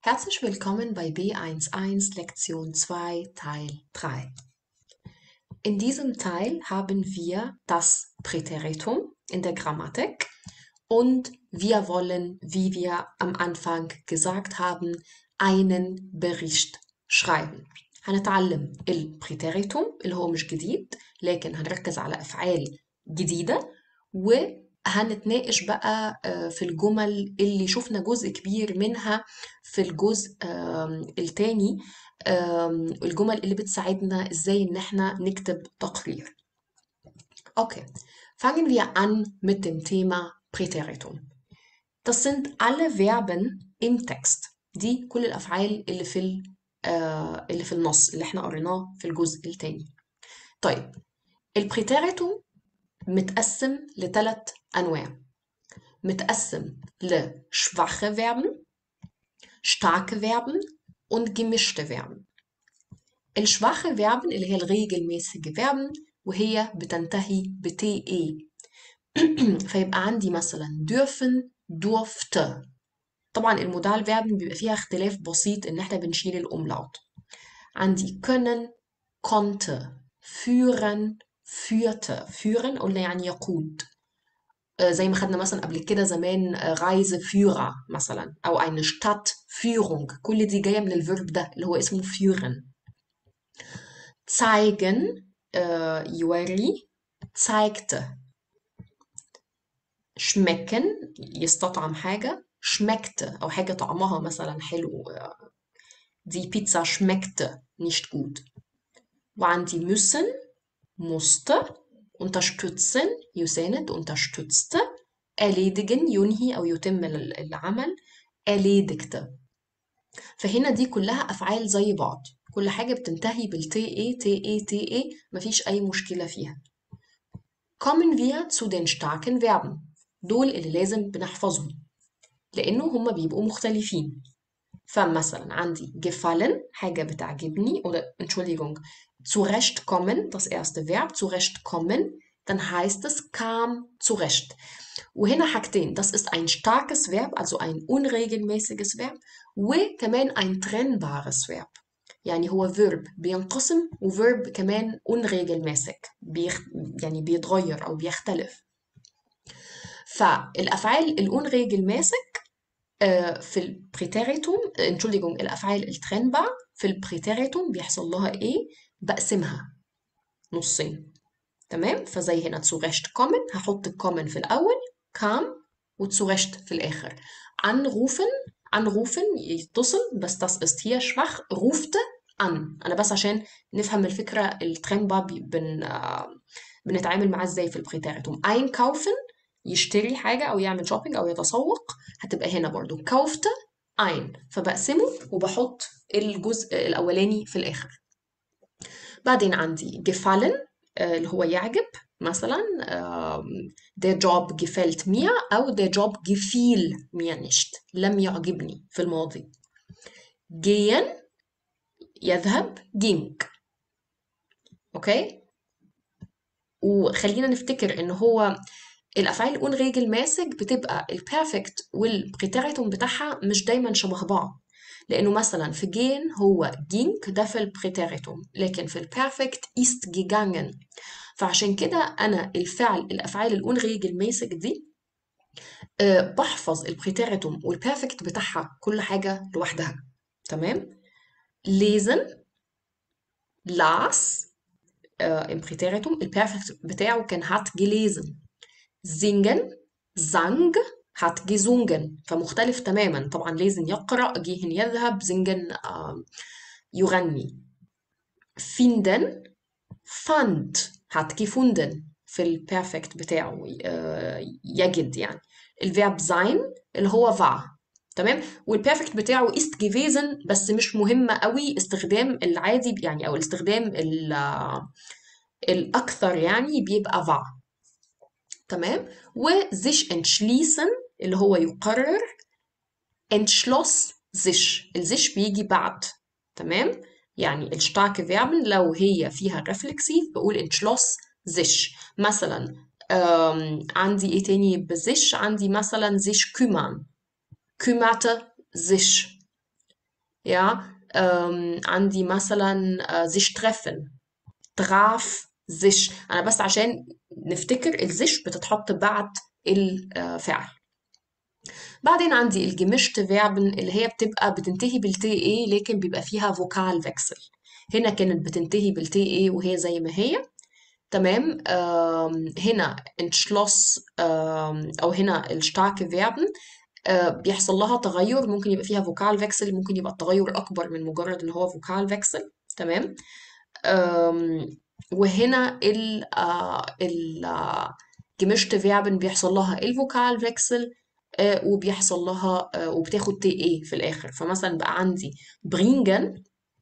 Herzlich willkommen bei B11 Lektion 2 Teil 3. In diesem Teil haben wir das Präteritum in der Grammatik und wir wollen, wie wir am Anfang gesagt haben, einen Bericht schreiben. هنتعلم البريتيريتوم اللي هو مش جديد لكن هنركز على أفعال جديدة وهنتناقش بقى آه، في الجمل اللي شفنا جزء كبير منها في الجزء آم، التاني آم، الجمل اللي بتساعدنا ازاي ان احنا نكتب تقرير. Okay, fangen wir an mit dem Thema Präteritum. Das sind alle Verben im Text. دي كل الأفعال اللي في ال- آه، اللي في النص اللي احنا قريناه في الجزء التاني. طيب البريتيريتوم متقسم لثلاث أنواع. متقسم ل schwache Verben, starke Verben und gemischte Verben. الشواخ Verben اللي هي الregelmäßige Verben وهي بتنتهي ب te فيبقى عندي مثلا dürfen durfte طبعا المودال Verben بيبقى فيها اختلاف بسيط ان احنا بنشيل الأملاut عندي können konnte führen führte führen قلنا يعني يقود آه، زي ما خدنا مثلا قبل كده زمان آه، Reiseführer مثلا او eine Stadtführung كل دي جايه من الفيرب ده اللي هو اسمه führen zeigen äh, يوري zeigte schmecken يستطعم حاجة schmeckte أو حاجة طعمها مثلا حلو äh, die Pizza schmeckte nicht gut وعندي müssen musste unterstützen يساند unterstützte erledigen ينهي أو يتم ال- العمل erledigte فهنا دي كلها أفعال زي بعض كل حاجة بتنتهي بالتي اي تي اي تي اي مفيش أي مشكلة فيها kommen wir zu den starken Verben دول اللي لازم بنحفظهم لأنه هما بيبقوا مختلفين فمثلا عندي gefallen حاجة بتعجبني oder Entschuldigung zurechtkommen das erste Verb zurechtkommen dann heißt es kam zurecht وهنا حاجتين das ist ein starkes Verb also ein unregelmäßiges Verb وكمان ein trennbares Verb يعني هو verb بينقسم وverb كمان unregelmäßig بيخ... يعني بيتغير أو بيختلف فالأفعال الunregelmäßig آه، في البريتيريتوم Entschuldigung الأفعال الترنبع في البريتيريتوم بيحصل لها إيه؟ بقسمها نصين تمام فزي هنا zurecht kommen هحط الكومن في الأول kam وzurecht في الآخر anrufen anrufen يتصل بس das ist hier schwach rufte an أنا بس عشان نفهم الفكرة الترنبع بي- بن آه، بنتعامل معاه ازاي في البريتيريتوم einkaufen يشتري حاجة أو يعمل شوبينج أو يتسوق هتبقى هنا برضو kaufte ein فبقسمه وبحط الجزء الأولاني في الآخر بعدين عندي gefallen آه، اللي هو يعجب مثلا آم، der Job gefällt mir أو der Job gefiel mir nicht لم يعجبني في الماضي gehen يذهب ging أوكي وخلينا نفتكر إن هو الأفعال unregelmäßig بتبقى البيرفكت والبريتيريتوم بتاعها مش دايما شبه بعض لأنه مثلا في جين هو ging ده في البريتيريتوم لكن في البيرفكت ist gegangen فعشان كده أنا الفعل الأفعال الunregelmäßig دي آه، بحفظ البريتيريتوم والبيرفكت بتاعها كل حاجة لوحدها تمام lesen las äh, im Präteritum البيرفكت بتاعه كان hat gelesen singen sang hat gesungen فمختلف تماما طبعا لازم يقرأ gehen يذهب singen آم، يغني finden fand hat gefunden في البيرفكت بتاعه آه، يجد يعني الفيرب sein اللي هو war تمام والبيرفكت بتاعه ist gewesen بس مش مهم قوي استخدام العادي يعني او الاستخدام ال- آه، الاكثر يعني بيبقى war تمام و sich entschließen اللي هو يقرر entschloss sich الزش بيجي بعد تمام يعني الشتارك فيربن لو هي فيها ريفلكسيف بقول entschloss sich مثلا ähm, عندي ايه تاني بزش عندي مثلا sich kümmern kümmerte sich ja ähm, عندي مثلا äh, sich treffen traf sich انا بس عشان نفتكر الزش بتتحط بعد الفعل بعدين عندي الجمشت فيربن اللي هي بتبقى بتنتهي بالتي اي لكن بيبقى فيها فوكال فيكسل هنا كانت بتنتهي بالتي اي وهي زي ما هي تمام آم، هنا entschloss آم، او هنا الشتارك فيربن آه، بيحصل لها تغير ممكن يبقى فيها فوكال فيكسل ممكن يبقى التغير اكبر من مجرد ان هو فوكال فيكسل تمام آم، وهنا ال آه، ال آه، gemischte Verben بيحصل لها الفوكال فيكسل آه، وبيحصل لها آه، وبتاخد تي اي في الاخر فمثلا بقى عندي برينجن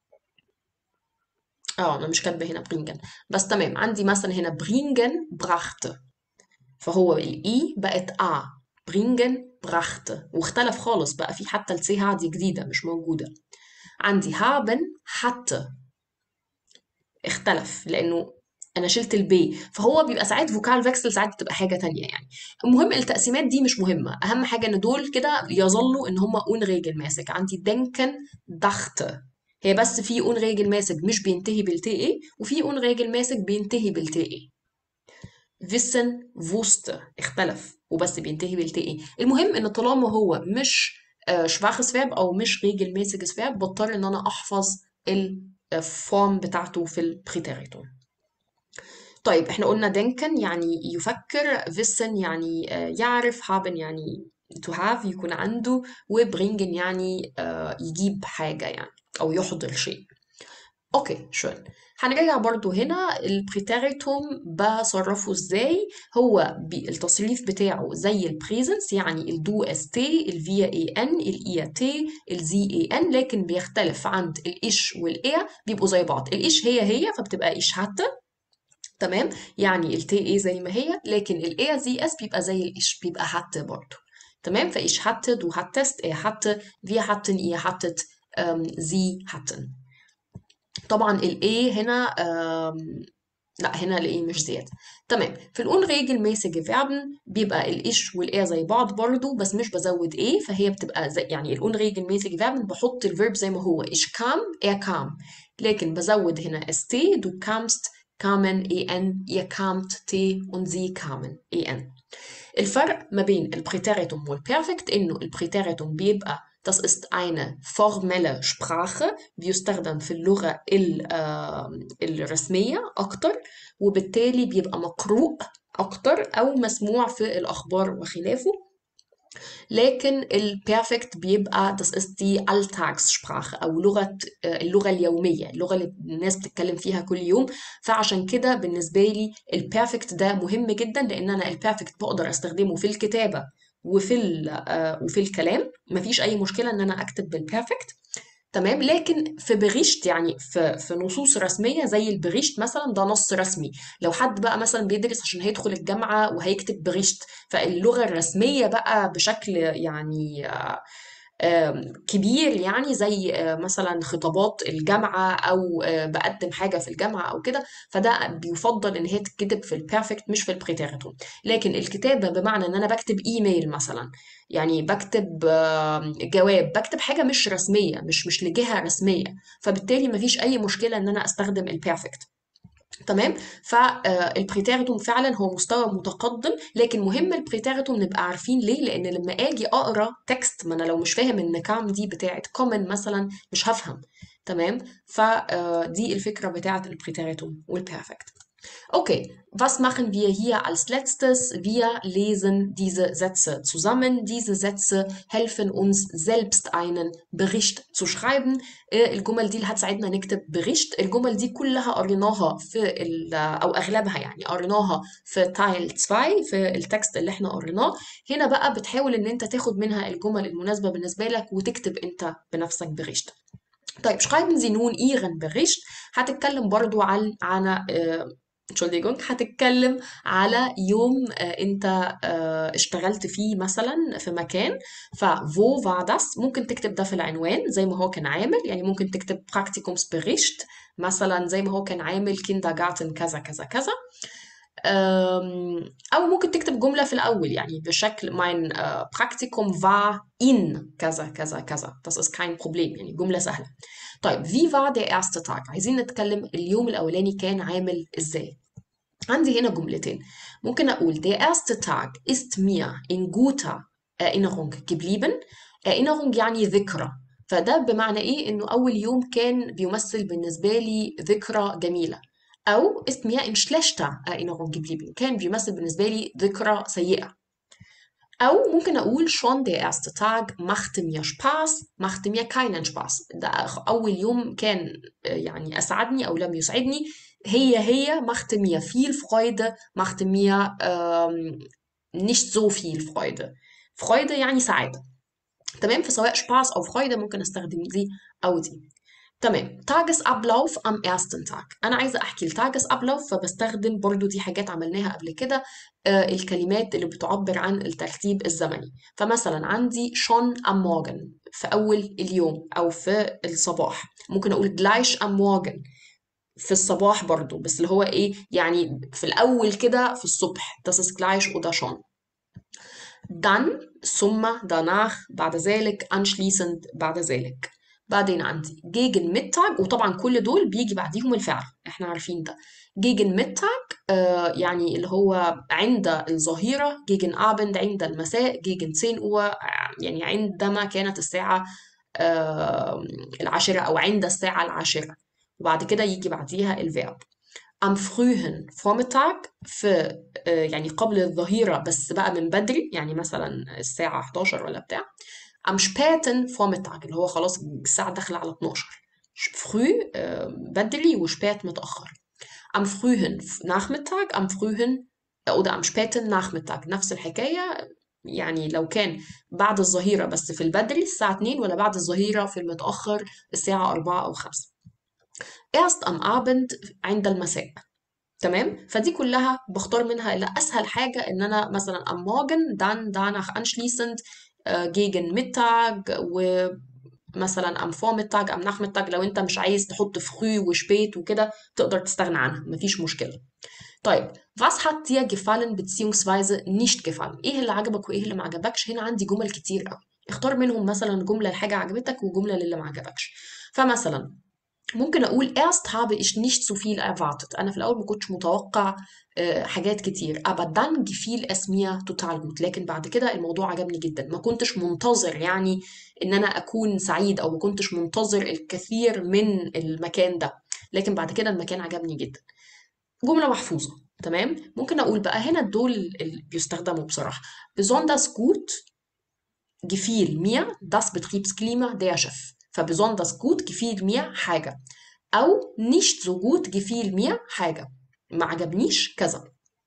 اه انا مش كاتبه هنا برينجن بس تمام عندي مثلا هنا برينجن براخت فهو الاي بقت ا برينجن براخت واختلف خالص بقى في حتى السي ها دي جديده مش موجوده عندي هابن حتى اختلف لانه انا شلت البي فهو بيبقى ساعات فوكال فيكسل ساعات بتبقى حاجه تانية يعني المهم التقسيمات دي مش مهمه اهم حاجه ان دول كده يظلوا ان هم اون ريجل ماسك عندي دنكن دخت هي بس في اون ريجل ماسك مش بينتهي بالتي اي وفي اون ريجل ماسك بينتهي بالتي اي wissen wusste اختلف وبس بينتهي بالتي اي المهم ان طالما هو مش شفاخس فيرب او مش regelmäßiges فيرب بضطر ان انا احفظ الفورم بتاعته في البريتيريتوم طيب احنا قلنا denken يعني يفكر wissen يعني آه، يعرف haben يعني to have يكون عنده وبرينجن يعني آه، يجيب حاجة يعني أو يحضر شيء اوكي شون هنرجع برضو هنا البريتيريتوم بصرفه ازاي هو بي- التصريف بتاعه زي البريزنس يعني الدو اس تي الفيا اي ان الاي تي الزي اي ان لكن بيختلف عند الايش والايا بيبقوا زي بعض الايش هي هي فبتبقى ايش حتى تمام يعني التي اي زي ما هي لكن الاي زي اس بيبقى زي الايش بيبقى حتى برضه تمام فايش حتى du hattest er hatte wir hatten ihr hattet ähm, sie hatten طبعا الاي هنا آم، لا هنا الاي مش زيادة تمام في الأون regelmäßige Verben بيبقى الإيش والإيه زي بعض برضو بس مش بزود إيه فهي بتبقى زي يعني الأون regelmäßige Verben بحط الفيرب زي ما هو ich kam er kam لكن بزود هنا st du kamst kamen en ihr kamt t und sie kamen en الفرق ما بين البريتيريتوم والبيرفكت إنه البريتيريتوم بيبقى Das ist eine formelle Sprache بيستخدم في اللغة ال- آم، الرسمية أكتر وبالتالي بيبقى مقروء أكتر أو مسموع في الأخبار وخلافه لكن البيرفكت بيبقى das ist die Alltagssprache أو لغة آه، اللغة اليومية اللغة اللي الناس بتتكلم فيها كل يوم فعشان كده بالنسبة لي البيرفكت ده مهم جدا لأن أنا البيرفكت بقدر أستخدمه في الكتابة وفي ال- آه، وفي الكلام مفيش أي مشكلة إن أنا أكتب بالبيرفكت تمام لكن في بغيشت يعني في في نصوص رسميه زي البغيشت مثلا ده نص رسمي لو حد بقى مثلا بيدرس عشان هيدخل الجامعه وهيكتب بغيشت فاللغه الرسميه بقى بشكل يعني آه، آم، كبير يعني زي آه، مثلا خطابات الجامعه او آه، بقدم حاجه في الجامعه او كده فده بيفضل ان هي تتكتب في البيرفكت مش في البريتيريتوم لكن الكتابه بمعنى ان انا بكتب ايميل مثلا يعني بكتب آم، جواب بكتب حاجه مش رسميه مش مش لجهه رسميه فبالتالي مفيش اي مشكله ان انا استخدم البيرفكت تمام فالبريتيريتوم فعلا هو مستوى متقدم لكن مهم البريتيريتوم نبقى عارفين ليه لان لما اجي اقرا تكست ما انا لو مش فاهم ان كام دي بتاعت كومن مثلا مش هفهم تمام فدي الفكره بتاعت البريتيريتوم والبيرفكت Okay, was machen wir hier als letztes? Wir lesen diese Sätze zusammen. Diese Sätze helfen uns, selbst einen Bericht zu schreiben. آه، الجمل دي اللي هتساعدنا نكتب Bericht. الجمل دي كلها قريناها في ال- أو أغلبها يعني قريناها في تايل 2 في التكست اللي احنا قريناه. هنا بقى بتحاول إن أنت تاخد منها الجمل المناسبة بالنسبة لك وتكتب أنت بنفسك Bericht. طيب schreiben Sie nun Ihren Bericht هتتكلم برضو عن عن آه، Entschuldigung هتتكلم على يوم آه، انت آه، اشتغلت فيه مثلا في مكان فwo war das ممكن تكتب ده في العنوان زي ما هو كان عامل يعني ممكن تكتب Praktikumsbericht مثلا زي ما هو كان عامل Kindergarten كذا كذا كذا ähm, أو ممكن تكتب جملة في الأول يعني بشكل mein äh, Praktikum war in كذا كذا كذا das ist kein Problem يعني جملة سهلة طيب wie war der erste Tag عايزين نتكلم اليوم الأولاني كان عامل إزاي عندي هنا جملتين ممكن أقول der erste Tag ist mir in guter Erinnerung geblieben Erinnerung يعني ذكرى فده بمعنى إيه إنه أول يوم كان بيمثل بالنسبة لي ذكرى جميلة أو ist mir in schlechter Erinnerung geblieben كان بيمثل بالنسبة لي ذكرى سيئة أو ممكن أقول schon der erste Tag machte mir Spaß machte mir keinen Spaß ده أول يوم كان يعني أسعدني أو لم يسعدني هي هي machte mir viel Freude machte mir ähm, nicht so viel Freude Freude يعني سعادة تمام فسواء Spaß أو Freude ممكن أستخدم دي أو دي تمام Tagesablauf am ersten Tag أنا عايزة أحكي التاجسابلاuf فبستخدم برضو دي حاجات عملناها قبل كده آه الكلمات اللي بتعبر عن الترتيب الزمني فمثلا عندي schon am Morgen في أول اليوم أو في الصباح ممكن أقول gleich am Morgen في الصباح برضو بس اللي هو إيه يعني في الأول كده في الصبح das ist gleich oder schon dann ثم danach بعد ذلك anschließend بعد ذلك بعدين عندي gegen Mittag وطبعا كل دول بيجي بعديهم الفعل احنا عارفين ده gegen Mittag آه يعني اللي هو عند الظهيرة gegen Abend عند المساء gegen 10 Uhr يعني عندما كانت الساعة آه العاشرة أو عند الساعة العاشرة وبعد كده يجي بعديها الفيرب am frühen Vormittag في آه يعني قبل الظهيرة بس بقى من بدري يعني مثلا الساعة 11 ولا بتاع am späten Vormittag اللي هو خلاص الساعة داخلة على 12 früh آه بدري وspät متأخر am frühen Nachmittag am frühen oder am späten Nachmittag نفس الحكاية يعني لو كان بعد الظهيرة بس في البدري الساعة 2 ولا بعد الظهيرة في المتأخر الساعة 4 أو 5 erst am Abend عند المساء تمام فدي كلها بختار منها اللي اسهل حاجه ان انا مثلا am Morgen dann danach anschließend äh, gegen Mittag ومثلا am Vormittag am Nachmittag لو انت مش عايز تحط früh وspät وكده تقدر تستغنى عنها مفيش مشكله طيب was hat dir gefallen beziehungsweise nicht gefallen ايه اللي عجبك وايه اللي ما عجبكش هنا عندي جمل كتير قوي اختار منهم مثلا جمله لحاجه عجبتك وجمله للي ما عجبكش فمثلا ممكن أقول erst habe ich nicht so viel erwartet أنا في الأول ما كنتش متوقع آه، حاجات كتير aber dann gefiel es mir total gut لكن بعد كده الموضوع عجبني جدا ما كنتش منتظر يعني إن أنا أكون سعيد أو ما كنتش منتظر الكثير من المكان ده لكن بعد كده المكان عجبني جدا جملة محفوظة تمام ممكن أقول بقى هنا دول اللي بيستخدموا بصراحة besonders gut gefiel mir das Betriebsklima der Chef فبesonders gut gefiel mir حاجة أو nicht so gut gefiel mir حاجة ما عجبنيش كذا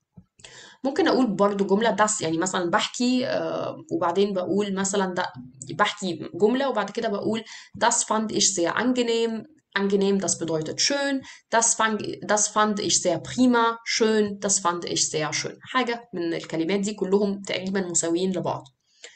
ممكن أقول برضو جملة das يعني مثلا بحكي آه، وبعدين بقول مثلا ده بحكي جملة وبعد كده بقول das fand ich sehr angenehm angenehm das bedeutet schön das fand, das fand ich sehr prima schön das fand ich sehr schön حاجة من الكلمات دي كلهم تقريبا مساويين لبعض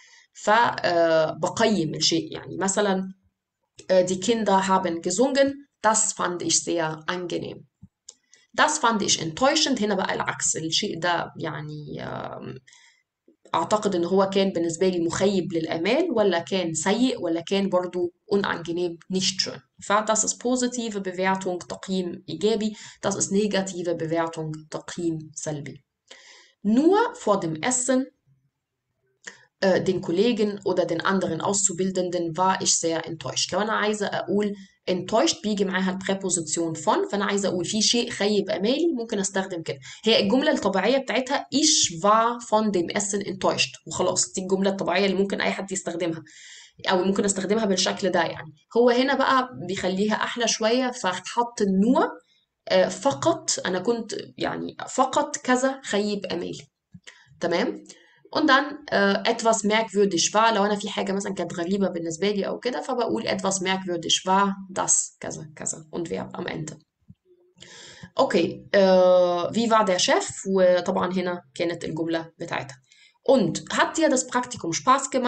فبقيم الشيء يعني مثلا äh, die Kinder haben gesungen das fand ich sehr angenehm das fand ich enttäuschend هنا بقى العكس الشيء ده يعني آم، أعتقد إن هو كان بالنسبة لي مخيب للآمال ولا كان سيء ولا كان برضو unangenehm nicht schön ف das ist positive Bewertung تقييم إيجابي das ist negative Bewertung تقييم سلبي nur vor dem Essen äh, den Kollegen oder den anderen Auszubildenden war ich sehr enttäuscht. لو أنا عايزة أقول enttäuscht بيجي معاها البريبوزيشن von فأنا عايزة أقول في شيء خيب أمالي ممكن أستخدم كده هي الجملة الطبيعية بتاعتها ich war von dem Essen enttäuscht وخلاص دي الجملة الطبيعية اللي ممكن أي حد يستخدمها أو ممكن أستخدمها بالشكل ده يعني هو هنا بقى بيخليها أحلى شوية فحط النوع آه، فقط أنا كنت يعني فقط كذا خيب أمالي تمام und dann äh, etwas merkwürdig war لو انا في حاجه مثلا كانت غريبه بالنسبه لي او كده فبقول etwas merkwürdig war das كذا كذا und Verb am Ende اوكي äh, wie war der Chef وطبعا هنا كانت الجمله بتاعتها und hat dir das Praktikum Spaß gemacht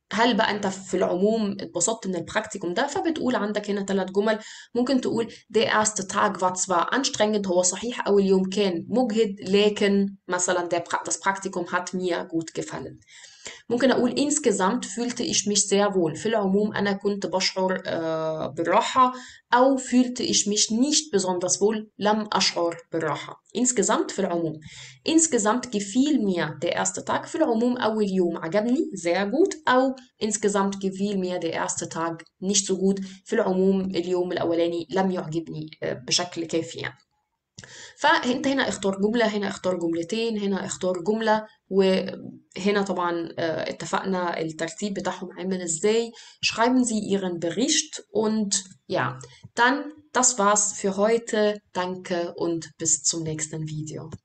هل بقى انت في العموم اتبسطت من البراكتيكوم ده فبتقول عندك هنا ثلاث جمل ممكن تقول der erste Tag war zwar anstrengend هو صحيح أول يوم كان مجهد لكن مثلا der, pra- das Praktikum hat mir gut gefallen ممكن أقول insgesamt fühlte ich mich sehr wohl في العموم أنا كنت بشعر آه، بالراحة أو fühlte ich mich nicht besonders wohl لم أشعر بالراحة insgesamt في العموم insgesamt gefiel mir der erste Tag في العموم أول يوم عجبني sehr gut أو insgesamt gefiel mir der erste Tag nicht so gut في العموم اليوم الأولاني لم يعجبني آه، بشكل كافي يعني فانت هنا اختار جملة هنا اختار جملتين هنا اختار جملة وهنا طبعا آه، اتفقنا الترتيب بتاعهم عامل ازاي schreiben Sie Ihren Bericht und ja, dann das war's für heute. Danke und bis zum nächsten Video.